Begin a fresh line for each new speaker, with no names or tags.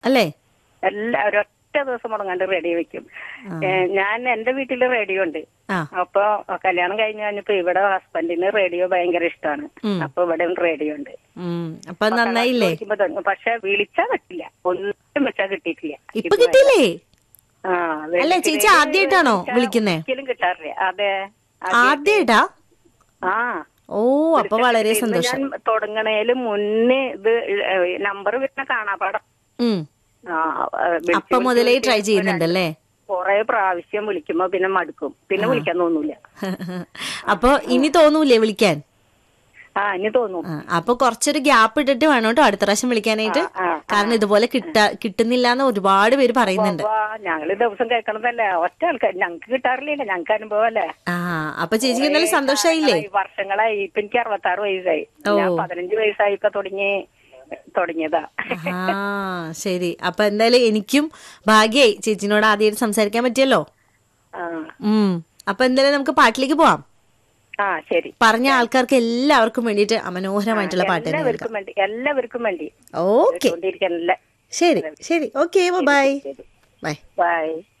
അല്ലേ
എല്ലാ ഒരൊറ്റ ദിവസം മുടങ്ങാണ്ട് റേഡിയോ വെക്കും ഏ, ഞാൻ എന്റെ വീട്ടില് റേഡിയോ ഉണ്ട്
ആ
അപ്പൊ കല്യാണം കഴിഞ്ഞ് കഴിഞ്ഞപ്പോ ഇവിടെ ഹസ്ബൻഡിന് റേഡിയോ ഭയങ്കര ഇഷ്ടമാണ് അപ്പൊ ഇവിടെ റേഡിയോ ഉണ്ട്
ഉം അപ്പൊ നന്നായില്ലേ
ചോദിക്കുമ്പോ തുടങ്ങും. പക്ഷെ വിളിച്ചാ കിട്ടില്ല ഒന്നും വെച്ചാ കിട്ടിയിട്ടില്ല
ഇപ്പൊ കിട്ടിയില്ലേ
ആ,
അല്ല, ചേച്ചി ആദ്യായിട്ടാണോ
വിളിച്ചാ
വിളിക്കുന്നേ?
ഒരിക്കലും കിട്ടാറില്ല അതെ
ആദ്യമായിട്ടാ
ആ
ഓ അപ്പൊ വളരെ
ഇന്ന്
സന്തോഷം
ഞാൻ തുടങ്ങണേല് മുന്നേ ഇത് നമ്പർ വരുന്ന കാണാപാടം
ഉം
ആ, ആ, വിളിച്ച്
അപ്പൊ മുതലേ
വിളിച്ച്
ട്രൈ ചെയ്യുന്നുണ്ടല്ലേ
കൊറേ പ്രാവശ്യം വിളിക്കുമ്പോ പിന്നെ മടുക്കും പിന്നെ വിളിക്കാൻ തോന്നൂല
അപ്പൊ ഇനി തോന്നൂലേ വിളിക്കാൻ
ആ ഇനി തോന്നും
ആ, അപ്പൊ കുറച്ചൊരു ഗ്യാപ്പ് ഇട്ടിട്ട് വേണം കേട്ടോ അടുത്ത പ്രാവശ്യം വിളിക്കാനായിട്ട്
ആ,
കാരണം ഇതുപോലെ കിട്ടാ കിട്ടുന്നില്ല എന്ന് ഒരുപാട് പേര് പറയുന്നുണ്ട്
അപ്പൊ ഞങ്ങള് ദിവസം കേൾക്കണതല്ലേ ഒറ്റ ആൾക്കാർ ഞങ്ങക്ക് കിട്ടാറില്ല ഞങ്ങക്ക് അനുഭവമല്ലേ
ആ അപ്പൊ ചേച്ചിക്ക് എന്തായാലും സന്തോഷായില്ലേ
വർഷങ്ങളായി, വർഷങ്ങളായി ഇപ്പൊ എനിക്ക് അറുപത്താറ് വയസ്സായി ഞാൻ പതിനഞ്ച് വയസ്സായിപ്പോ തുടങ്ങി തുടങ്ങിയതാ
ആ ശരി അപ്പൊ എന്തായാലും എനിക്കും ഭാഗ്യായി ചേച്ചിനോട് ആദ്യമായിട്ട് സംസാരിക്കാൻ പറ്റിയല്ലോ
ആ
ഉം അപ്പൊ എന്തായാലും നമുക്ക് പാട്ടിലേക്ക് പോവാം
ആ ശരി
പറഞ്ഞ ആൾക്കാർക്ക് എല്ലാവർക്കും വേണ്ടിയിട്ട് അമനോഹരമായിട്ടുള്ള പാട്ട് തന്നെ കേൾക്കാം
എല്ലാവർക്കും വേണ്ടി എല്ലാവർക്കും വേണ്ടി
ഓക്കെ
കേട്ടോണ്ടിരിക്കാൻ എല്ലാ
ശരി ശരി ഓക്കെ ബൈ ബൈ
ബൈ